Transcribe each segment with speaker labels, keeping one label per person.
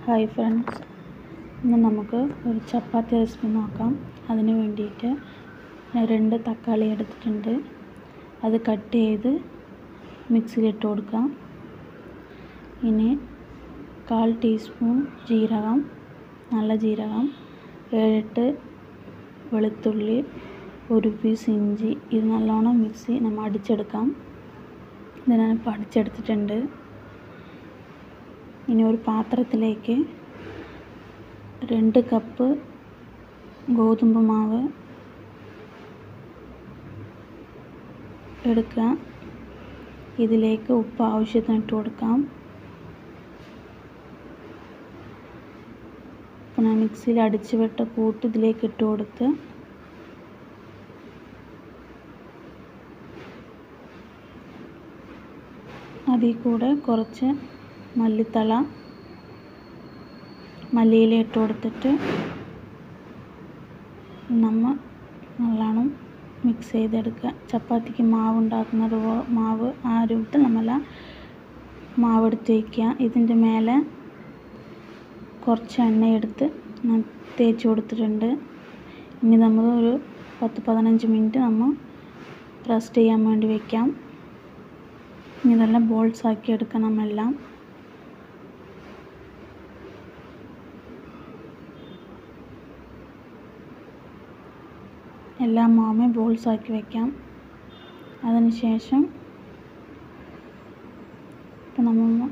Speaker 1: hi friends ഇന്ന് നമുക്ക് ഒരു ചപ്പാത്തി റെസിപ്പി നോക്കാം അതിന് വേണ്ടിയിട്ട് ഞാൻ രണ്ട് തക്കാളി എടുത്തിട്ടുണ്ട് അത് കട്ട് ചെയ്ത് മിക്സിയിലിട്ട് കൊടുക്കാം ഇനി കാൽ ടീസ്പൂൺ ജീരകം നല്ല ജീരകം ഏഴെട്ട് വെളുത്തുള്ളി ഒരു പീസ് ഇഞ്ചി ഇത് നല്ലോണം മിക്സി നമ്മൾ അടിച്ചെടുക്കാം ഇത് ഞാനിപ്പോൾ അടിച്ചെടുത്തിട്ടുണ്ട് ഇനി ഒരു പാത്രത്തിലേക്ക് രണ്ട് കപ്പ് ഗോതമ്പ് മാവ് എടുക്കുക ഇതിലേക്ക് ഉപ്പ് ആവശ്യത്തിന് ഇട്ട് കൊടുക്കാം അപ്പോൾ ഞാൻ മിക്സിയിൽ അടിച്ച് വിട്ട കൂട്ട് ഇതിലേക്ക് ഇട്ട് കൊടുത്ത് അതിൽ കൂടെ കുറച്ച് മല്ലിത്തള മല്ലിയില ഇട്ട് കൊടുത്തിട്ട് നമ്മൾ നല്ലോണം മിക്സ് ചെയ്തെടുക്കുക ചപ്പാത്തിക്ക് മാവ് ഉണ്ടാക്കുന്നത് മാവ് ആ രൂപത്തിൽ നമ്മൾ മാവ് എടുത്ത് വയ്ക്കുക ഇതിൻ്റെ മേലെ കുറച്ച് എണ്ണ എടുത്ത് ഞാൻ തേച്ച് കൊടുത്തിട്ടുണ്ട് ഇനി നമ്മൾ ഒരു പത്ത് പതിനഞ്ച് മിനിറ്റ് നമ്മൾ റെസ്റ്റ് ചെയ്യാൻ വേണ്ടി വയ്ക്കാം ഇനി ഇതെല്ലാം ബോൾസ് ആക്കി എടുക്കണം എല്ലാം എല്ലാ മാവും ബോൾസ് ആക്കി വയ്ക്കാം അതിന് ശേഷം ഇപ്പം നമ്മൾ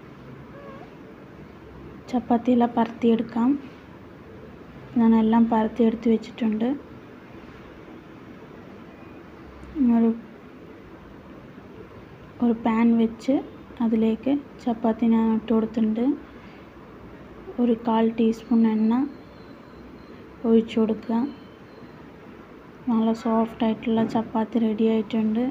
Speaker 1: ചപ്പാത്തിയെല്ലാം പരത്തിയെടുക്കാം ഞാനെല്ലാം പരത്തിയെടുത്ത് വെച്ചിട്ടുണ്ട് ഒരു ഒരു പാൻ വെച്ച് അതിലേക്ക് ചപ്പാത്തി ഞാൻ ഇട്ട് കൊടുത്തിട്ടുണ്ട് ഒരു കാൽ ടീസ്പൂൺ എണ്ണ ഒഴിച്ചു കൊടുക്കുക നല്ല സോഫ്റ്റ് ആയിട്ടുള്ള ചപ്പാത്തി റെഡി ആയിട്ടുണ്ട്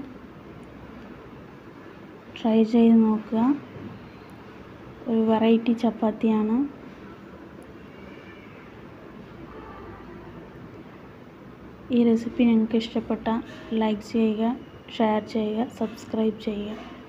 Speaker 1: ട്രൈ ചെയ്ത് നോക്കുക ഒരു വെറൈറ്റി ചപ്പാത്തിയാണ് ഈ റെസിപ്പി നിങ്ങൾക്ക് ഇഷ്ടപ്പെട്ട ലൈക്ക് ചെയ്യുക ഷെയർ ചെയ്യുക സബ്സ്ക്രൈബ് ചെയ്യുക